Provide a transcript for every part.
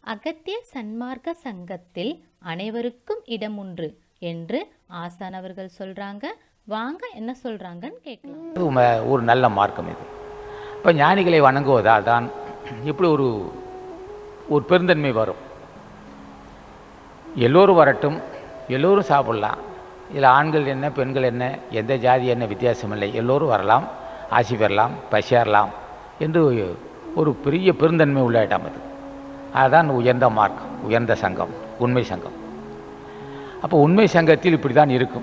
அகத்திய சன்மார்க்க சங்கத்தில் அனைவருக்கும் இடம் உண்டு என்று ஆசான் அவர்கள் சொல்றாங்க வாங்க என்ன சொல்றாங்கன்னு கேட்கலாம் இது உம- ஒரு நல்ல மார்க்கம் இது இப்போ ஞானிகளை வணங்குவதால் தான் இப்படி ஒரு ஒரு பெருந்தன்மை வரும் எல்லோரும் வரட்டும் எல்லோரும் சாப்பிடலாம் இதில் ஆண்கள் என்ன பெண்கள் என்ன எந்த ஜாதி என்ன வித்தியாசம் இல்லை எல்லோரும் வரலாம் ஆசி பெறலாம் பசியாறலாம் என்று ஒரு பெரிய பெருந்தன்மை உள்ள இடம் அது அதுதான் உயர்ந்த மார்க்கம் உயர்ந்த சங்கம் உண்மை சங்கம் அப்போ உண்மை சங்கத்தில் இப்படி தான் இருக்கும்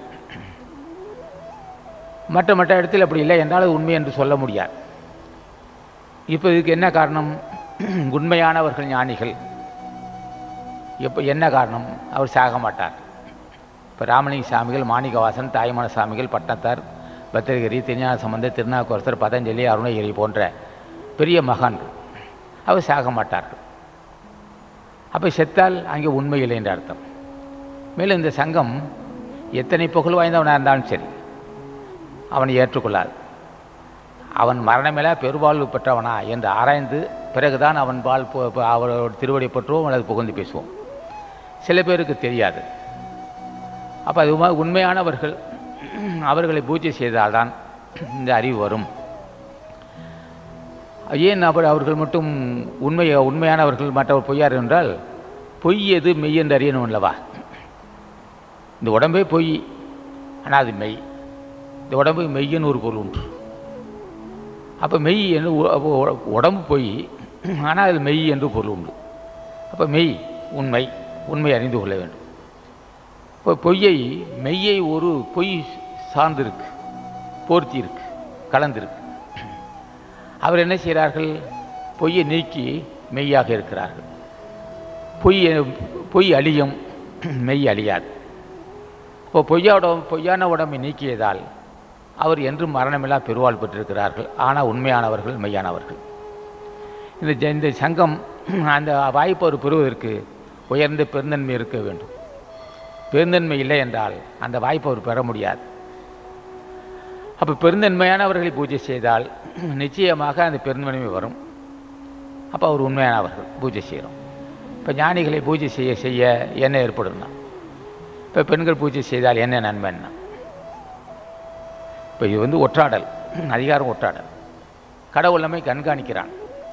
மற்ற மற்ற இடத்தில் அப்படி இல்லை என்றால் அது உண்மை என்று சொல்ல முடியாது இப்போ இதுக்கு என்ன காரணம் உண்மையானவர்கள் ஞானிகள் எப்போ என்ன காரணம் அவர் சாக மாட்டார் இப்போ ராமலிங்க சாமிகள் மாணிக்கவாசன் தாய்மான சாமிகள் பட்டத்தார் பத்திரகிரி திருஞான சம்பந்தர் திருநாவுக்கரசர் பதஞ்சலி அருணகிரி போன்ற பெரிய மகான்கள் அவர் சாக மாட்டார்கள் அப்போ செத்தால் அங்கே உண்மை இல்லை என்ற அர்த்தம் மேலும் இந்த சங்கம் எத்தனை புகழ் வாய்ந்தவனாக இருந்தாலும் சரி அவனை ஏற்றுக்கொள்ளாது அவன் மரணமில்லா பெருவாழ்வு பெற்றவனா என்று ஆராய்ந்து பிறகுதான் அவன் பால் பு- பு- அவரோட திருவடி பற்றுவோம் அல்லது புகழ்ந்து பேசுவோம் சில பேருக்கு தெரியாது அப்போ அது உண்மை- உண்மையானவர்கள் அவர்களை பூஜை செய்தால்தான் இந்த அறிவு வரும் ஏன் அவர் அவர்கள் மட்டும் உண்மை உண்மையானவர்கள் மற்றவர் பொய்யார் என்றால் பொய் எது மெய் என்று அறியணும் அல்லவா இந்த உடம்பே பொய் ஆனால் அது மெய் இந்த உடம்பு மெய்யன்னு ஒரு பொருள் உண்டு அப்போ மெய் என்று உ- அப்போ உ- உடம்பு பொய் ஆனால் அது மெய் என்று பொருள் உண்டு அப்போ மெய் உண்மை உண்மை அறிந்து கொள்ள வேண்டும் இப்போ பொய்யை மெய்யை ஒரு பொய் சார்ந்திருக்கு போர்த்தி இருக்கு கலந்திருக்கு அவர் என்ன செய்கிறார்கள் பொய்யை நீக்கி மெய்யாக இருக்கிறார்கள் பொய் பொய் அழியும் மெய் அழியாது இப்போ பொய்யோட பொய்யான உடம்பை நீக்கியதால் அவர் என்றும் மரணமில்லா பெருவாள் பெற்றிருக்கிறார்கள் ஆனால் உண்மையானவர்கள் மெய்யானவர்கள் இந்த ஜ- இந்த சங்கம் அந்த வாய்ப்பு அவர் பெறுவதற்கு உயர்ந்த பெருந்தன்மை இருக்க வேண்டும் பெருந்தன்மை இல்லை என்றால் அந்த வாய்ப்பை அவர் பெற முடியாது அப்போ பெருந்தன்மையானவர்களை பூஜை செய்தால் நிச்சயமாக அந்த பெருந்தன்மை வரும் அப்போ அவர் உண்மையானவர்கள் பூஜை செய்கிறோம் இப்போ ஞானிகளை பூஜை செய்ய செய்ய என்ன ஏற்படும்னா இப்போ பெண்கள் பூஜை செய்தால் என்ன நன்மைன்னா இப்போ இது வந்து ஒற்றாடல் அதிகாரம் ஒற்றாடல் கடவுள் நம்மை கண்காணிக்கிறான்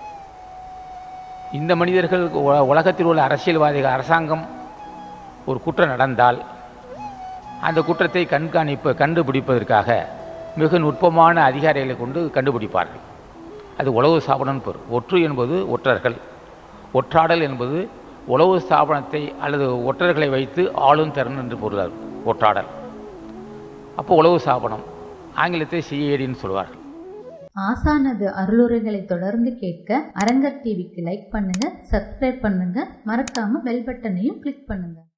இந்த மனிதர்கள் உல- உலகத்தில் உள்ள அரசியல்வாதிகள் அரசாங்கம் ஒரு குற்றம் நடந்தால் அந்த குற்றத்தை கண்காணிப்பு கண்டுபிடிப்பதற்காக மிக நுட்பமான அதிகாரிகளை கொண்டு கண்டுபிடிப்பார்கள் அது உளவு ஸ்தாபனம் பொருள் ஒற்று என்பது ஒற்றர்கள் ஒற்றாடல் என்பது உளவு ஸ்தாபனத்தை அல்லது ஒற்றர்களை வைத்து ஆளும் திறன் என்று பொருள் அது, ஒற்றாடல் அப்போ உளவு ஸ்தாபனம் ஆங்கிலத்தை சிஏடின்னு சொல்வார்கள் ஆசானது அருளுரைகளை தொடர்ந்து கேட்க அரங்கர் டிவிக்கு லைக் பண்ணுங்க சப்ஸ்கிரைப் பண்ணுங்க மறக்காம பெல் பட்டனையும் கிளிக் பண்ணுங்க